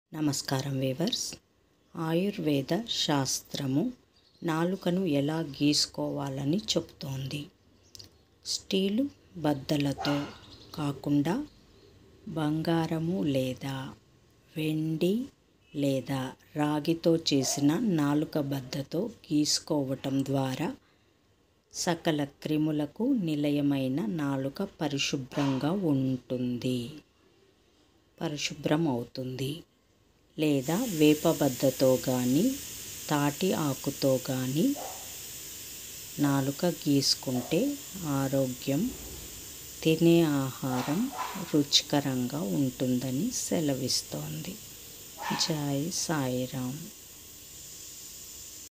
నమస్కారం వీవర్స్ ఆయుర్వేద శాస్త్రము నాలుకను ఎలా గీసుకోవాలని చెప్తోంది స్టీలు బద్దలతో కాకుండా బంగారము లేదా వెండి లేదా రాగితో చేసిన నాలుక బద్దతో గీసుకోవటం ద్వారా సకల క్రిములకు నిలయమైన నాలుక పరిశుభ్రంగా ఉంటుంది పరిశుభ్రం అవుతుంది లేదా వేపబద్దతో కానీ తాటి ఆకుతో కానీ నాలుక గీసుకుంటే ఆరోగ్యం తినే ఆహారం రుచికరంగా ఉంటుందని సెలవిస్తోంది జై సాయిరామ్